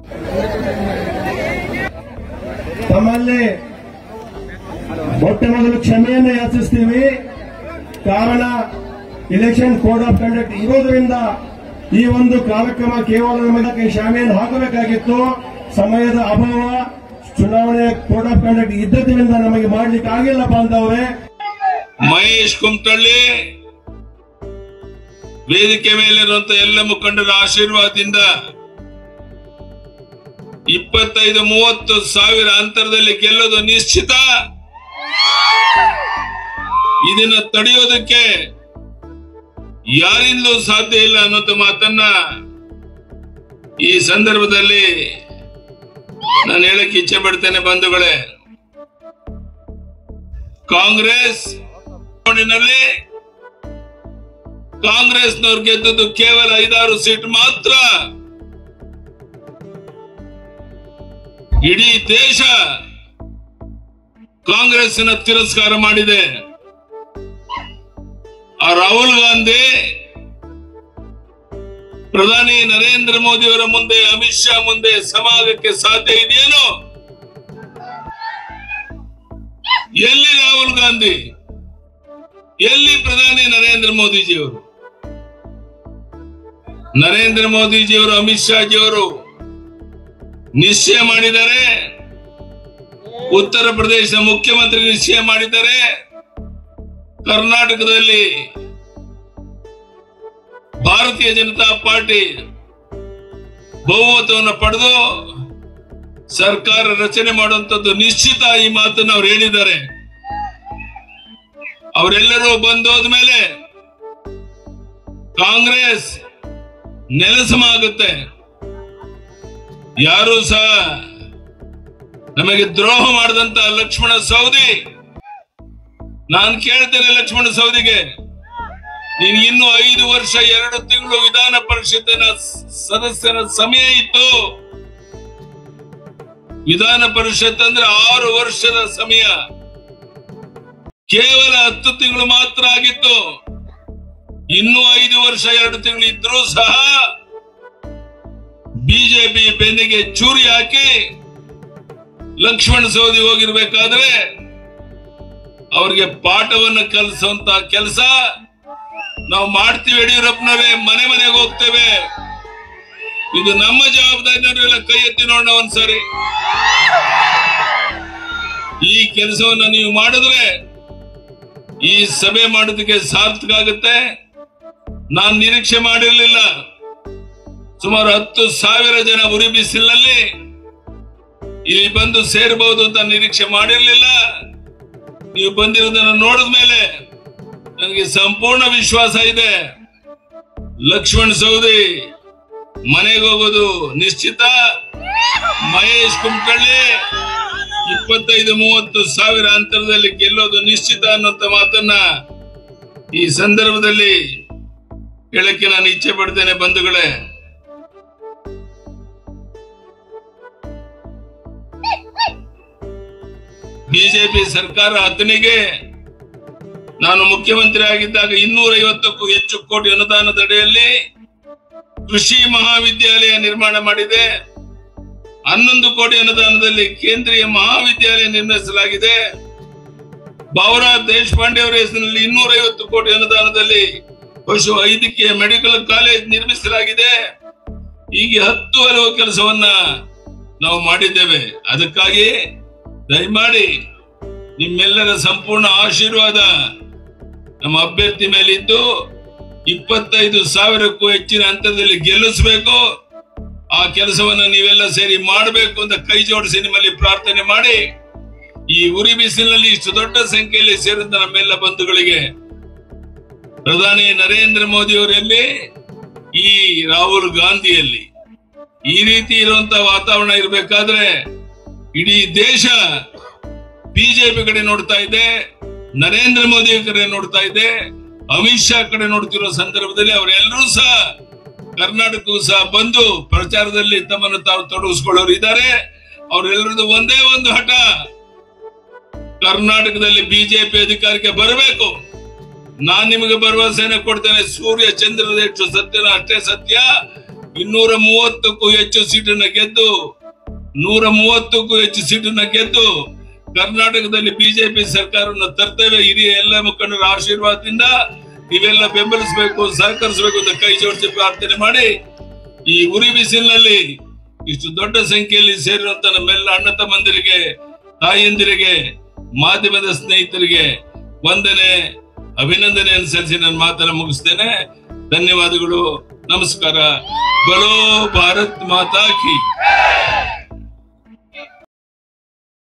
ತಮ್ಮಲ್ಲಿ ಮೊಟ್ಟ ಮೊದಲು ಕ್ಷಮೆಯನ್ನು ಯಾಚಿಸ್ತೀವಿ ಕಾರಣ ಇಲೆಕ್ಷನ್ ಕೋಡ್ ಆಫ್ ಕಂಡಕ್ಟ್ ಇರೋದ್ರಿಂದ ಈ ಒಂದು ಕಾರ್ಯಕ್ರಮ ಕೇವಲ ನಮಗೆ ಶಾಮಿಯನ್ನು ಹಾಕಬೇಕಾಗಿತ್ತು ಸಮಯದ ಅಭಾವ ಚುನಾವಣೆ ಕೋಡ್ ಆಫ್ ಕಂಡಕ್ಟ್ ಇದ್ದದ್ರಿಂದ ನಮಗೆ ಮಾಡ್ಲಿಕ್ಕೆ ಆಗಿಲ್ಲ ಬಾಂಧವರೇ ಮಹೇಶ್ ಕುಮಟಳ್ಳಿ ವೇದಿಕೆ ಮೇಲಿರುವಂತ ಎಲ್ಲ ಮುಖಂಡರ ಆಶೀರ್ವಾದದಿಂದ ಇಪ್ಪತ್ತೈದು ಮೂವತ್ತು ಸಾವಿರ ಅಂತರದಲ್ಲಿ ಗೆಲ್ಲೋದು ನಿಶ್ಚಿತ ಇದನ್ನ ತಡೆಯೋದಕ್ಕೆ ಯಾರಿಂದಲೂ ಸಾಧ್ಯ ಇಲ್ಲ ಅನ್ನೋದು ಮಾತನ್ನ ಈ ಸಂದರ್ಭದಲ್ಲಿ ನಾನು ಹೇಳಕ್ ಇಚ್ಛೆ ಪಡ್ತೇನೆ ಬಂಧುಗಳೇ ಕಾಂಗ್ರೆಸ್ ಚುನಾವಣೆಯಲ್ಲಿ ಕಾಂಗ್ರೆಸ್ನವ್ರು ಗೆದ್ದದ್ದು ಕೇವಲ ಐದಾರು ಸೀಟ್ ಮಾತ್ರ ಇಡೀ ದೇಶ ಕಾಂಗ್ರೆಸ್ನ ತಿರಸ್ಕಾರ ಮಾಡಿದೆ ಆ ರಾಹುಲ್ ಗಾಂಧಿ ಪ್ರಧಾನಿ ನರೇಂದ್ರ ಮೋದಿ ಅವರ ಮುಂದೆ ಅಮಿತ್ ಶಾ ಮುಂದೆ ಸಮಾಗಕ್ಕೆ ಸಾಧ್ಯ ಇದೆಯೇನೋ ಎಲ್ಲಿ ರಾಹುಲ್ ಗಾಂಧಿ ಎಲ್ಲಿ ಪ್ರಧಾನಿ ನರೇಂದ್ರ ಮೋದಿಜಿಯವರು ನರೇಂದ್ರ ಮೋದಿಜಿಯವರು ಅಮಿತ್ ಶಾಜಿಯವರು ನಿಶ್ಚಯ ಮಾಡಿದ್ದಾರೆ ಉತ್ತರ ಪ್ರದೇಶದ ಮುಖ್ಯಮಂತ್ರಿ ನಿಶ್ಚಯ ಮಾಡಿದ್ದಾರೆ ಕರ್ನಾಟಕದಲ್ಲಿ ಭಾರತೀಯ ಜನತಾ ಪಾರ್ಟಿ ಬಹುಮತವನ್ನು ಪಡೆದು ಸರ್ಕಾರ ರಚನೆ ಮಾಡುವಂತದ್ದು ನಿಶ್ಚಿತ ಈ ಮಾತನ್ನು ಅವ್ರು ಹೇಳಿದ್ದಾರೆ ಅವರೆಲ್ಲರೂ ಬಂದೋದ್ಮೇಲೆ ಕಾಂಗ್ರೆಸ್ ನೆಲಸಮ ಆಗುತ್ತೆ ಯಾರು ಸಹ ನಮಗೆ ದ್ರೋಹ ಮಾಡಿದಂತ ಲಕ್ಷ್ಮಣ ಸೌದಿ ನಾನು ಕೇಳ್ತೇನೆ ಲಕ್ಷ್ಮಣ ಸೌದಿಗೆ ನೀನು ಇನ್ನು ಐದು ವರ್ಷ ಎರಡು ತಿಂಗಳು ವಿಧಾನ ಪರಿಷತ್ತಿನ ಸದಸ್ಯರ ಸಮಯ ಇತ್ತು ವಿಧಾನ ಪರಿಷತ್ ಅಂದ್ರೆ ಆರು ವರ್ಷದ ಸಮಯ ಕೇವಲ ಹತ್ತು ತಿಂಗಳು ಮಾತ್ರ ಆಗಿತ್ತು ಇನ್ನೂ ಐದು ವರ್ಷ ಎರಡು ತಿಂಗಳು ಇದ್ರೂ ಸಹ ಬಿಜೆಪಿ ಬೆನ್ನಿಗೆ ಚೂರಿ ಹಾಕಿ ಲಕ್ಷ್ಮಣ ಸೌದಿ ಹೋಗಿರ್ಬೇಕಾದ್ರೆ ಅವ್ರಿಗೆ ಪಾಠವನ್ನು ಕಲಿಸುವಂತ ಕೆಲಸ ನಾವು ಮಾಡ್ತೀವಿ ಯಡಿಯೂರಪ್ಪನವರೇ ಮನೆ ಮನೆಗೆ ಹೋಗ್ತೇವೆ ಇದು ನಮ್ಮ ಜವಾಬ್ದಾರಿ ಎಲ್ಲ ಕೈ ಎತ್ತಿ ನೋಡೋಣ ಒಂದ್ಸರಿ ಈ ಕೆಲಸವನ್ನ ನೀವು ಮಾಡಿದ್ರೆ ಈ ಸಭೆ ಮಾಡೋದಕ್ಕೆ ಸಾರ್ಥಕ ಆಗುತ್ತೆ ನಾನು ನಿರೀಕ್ಷೆ ಮಾಡಿರಲಿಲ್ಲ ಸುಮಾರು ಹತ್ತು ಸಾವಿರ ಜನ ಉರಿ ಬಿಸಿಲಿನಲ್ಲಿ ಇಲ್ಲಿ ಬಂದು ಸೇರಬಹುದು ಅಂತ ನಿರೀಕ್ಷೆ ಮಾಡಿರ್ಲಿಲ್ಲ ನೀವು ಬಂದಿರೋದನ್ನ ನೋಡಿದ ಮೇಲೆ ನನಗೆ ಸಂಪೂರ್ಣ ವಿಶ್ವಾಸ ಇದೆ ಲಕ್ಷ್ಮಣ್ ಸೌದಿ ಮನೆಗೆ ಹೋಗೋದು ನಿಶ್ಚಿತ ಮಹೇಶ್ ಕುಮಟಳ್ಳಿ ಇಪ್ಪತ್ತೈದು ಮೂವತ್ತು ಸಾವಿರ ಅಂತರದಲ್ಲಿ ಗೆಲ್ಲೋದು ನಿಶ್ಚಿತ ಅನ್ನೋಂತ ಮಾತನ್ನ ಈ ಸಂದರ್ಭದಲ್ಲಿ ಹೇಳಕ್ಕೆ ನಾನು ಇಚ್ಛೆ ಪಡ್ತೇನೆ ಬಂಧುಗಳೇ ಬಿಜೆಪಿ ಸರ್ಕಾರ ಹತ್ತನಿಗೆ ನಾನು ಮುಖ್ಯಮಂತ್ರಿ ಆಗಿದ್ದಾಗ ಇನ್ನೂರ ಐವತ್ತಕ್ಕೂ ಹೆಚ್ಚು ಕೋಟಿ ಅನುದಾನದ ಅಡಿಯಲ್ಲಿ ಕೃಷಿ ಮಹಾವಿದ್ಯಾಲಯ ನಿರ್ಮಾಣ ಮಾಡಿದೆ ಹನ್ನೊಂದು ಕೋಟಿ ಅನುದಾನದಲ್ಲಿ ಕೇಂದ್ರೀಯ ಮಹಾವಿದ್ಯಾಲಯ ನಿರ್ಮಿಸಲಾಗಿದೆ ಬಾವರಾಜ್ ದೇಶಪಾಂಡೆ ಅವರ ಹೆಸರಿನಲ್ಲಿ ಇನ್ನೂರ ಐವತ್ತು ಕೋಟಿ ಅನುದಾನದಲ್ಲಿ ಪಶು ವೈದ್ಯಕೀಯ ಮೆಡಿಕಲ್ ಕಾಲೇಜ್ ನಿರ್ಮಿಸಲಾಗಿದೆ ಹೀಗೆ ಹತ್ತು ಹಲವು ಕೆಲಸವನ್ನ ನಾವು ಮಾಡಿದ್ದೇವೆ ಅದಕ್ಕಾಗಿ ದಯಮಾಡಿ ನಿಮ್ಮೆಲ್ಲರ ಸಂಪೂರ್ಣ ಆಶೀರ್ವಾದ ನಮ್ಮ ಅಭ್ಯರ್ಥಿ ಮೇಲಿದ್ದು ಇಪ್ಪತ್ತೈದು ಸಾವಿರಕ್ಕೂ ಹೆಚ್ಚಿನ ಹಂತದಲ್ಲಿ ಗೆಲ್ಲಿಸಬೇಕು ಆ ಕೆಲಸವನ್ನ ನೀವೆಲ್ಲ ಸೇರಿ ಮಾಡಬೇಕು ಅಂತ ಕೈ ಜೋಡಿಸಿ ನಿಮ್ಮಲ್ಲಿ ಪ್ರಾರ್ಥನೆ ಮಾಡಿ ಈ ಉರಿ ಬಿಸಿಲಿನಲ್ಲಿ ಇಷ್ಟು ದೊಡ್ಡ ಸಂಖ್ಯೆಯಲ್ಲಿ ಸೇರಿದ ನಮ್ಮೆಲ್ಲ ಬಂಧುಗಳಿಗೆ ಪ್ರಧಾನಿ ನರೇಂದ್ರ ಮೋದಿ ಅವರಲ್ಲಿ ಈ ರಾಹುಲ್ ಗಾಂಧಿಯಲ್ಲಿ ಈ ರೀತಿ ಇರುವಂತ ವಾತಾವರಣ ಇರಬೇಕಾದ್ರೆ ಇಡೀ ದೇಶ ಬಿಜೆಪಿ ಕಡೆ ನೋಡ್ತಾ ಇದೆ ನರೇಂದ್ರ ಮೋದಿ ಕಡೆ ನೋಡ್ತಾ ಇದೆ ಅಮಿತ್ ಶಾ ಕಡೆ ನೋಡ್ತಿರೋ ಸಂದರ್ಭದಲ್ಲಿ ಅವರೆಲ್ಲರೂ ಸಹ ಕರ್ನಾಟಕಕ್ಕೂ ಸಹ ಬಂದು ಪ್ರಚಾರದಲ್ಲಿ ತಮ್ಮನ್ನು ತಾವು ತೊಡಗಿಸ್ಕೊಳ್ಳೋರು ಇದ್ದಾರೆ ಅವರೆಲ್ಲರದು ಒಂದೇ ಒಂದು ಹಠ ಕರ್ನಾಟಕದಲ್ಲಿ ಬಿಜೆಪಿ ಅಧಿಕಾರಕ್ಕೆ ಬರಬೇಕು ನಾನ್ ನಿಮಗೆ ಭರವಸೆನ ಕೊಡ್ತೇನೆ ಸೂರ್ಯ ಚಂದ್ರದ ಎಷ್ಟು ಸತ್ಯನ ಅಷ್ಟೇ ಸತ್ಯ ಇನ್ನೂರ ಮೂವತ್ತಕ್ಕೂ ಹೆಚ್ಚು ಸೀಟನ್ನ ಗೆದ್ದು ನೂರ ಮೂವತ್ತಕ್ಕೂ ಹೆಚ್ಚು ಸೀಟನ್ನ ಗೆದ್ದು ಕರ್ನಾಟಕದಲ್ಲಿ ಬಿಜೆಪಿ ಸರ್ಕಾರವನ್ನು ತರ್ತೇವೆ ಹಿರಿಯ ಎಲ್ಲ ಮುಖಂಡರ ಆಶೀರ್ವಾದದಿಂದ ನೀವೆಲ್ಲ ಬೆಂಬಲಿಸಬೇಕು ಸಹಕರಿಸಬೇಕು ಅಂತ ಕೈ ಜೋಡಿಸಿ ಪ್ರಾರ್ಥನೆ ಮಾಡಿ ಈ ಉರಿ ಬಿಸಿಲಿನಲ್ಲಿ ಇಷ್ಟು ದೊಡ್ಡ ಸಂಖ್ಯೆಯಲ್ಲಿ ಸೇರಿರುವಂತ ನಮ್ಮೆಲ್ಲ ಅಣ್ಣ ತಮ್ಮಂದಿರಿಗೆ ತಾಯಂದಿರಿಗೆ ಮಾಧ್ಯಮದ ಸ್ನೇಹಿತರಿಗೆ ವಂದನೆ ಅಭಿನಂದನೆಯನ್ನು ಸಲ್ಲಿಸಿ ನನ್ನ ಮಾತನ್ನು ಮುಗಿಸ್ತೇನೆ ಧನ್ಯವಾದಗಳು ನಮಸ್ಕಾರ ಬಲೋ ಭಾರತ್ ಮಾತಾ ಕಿ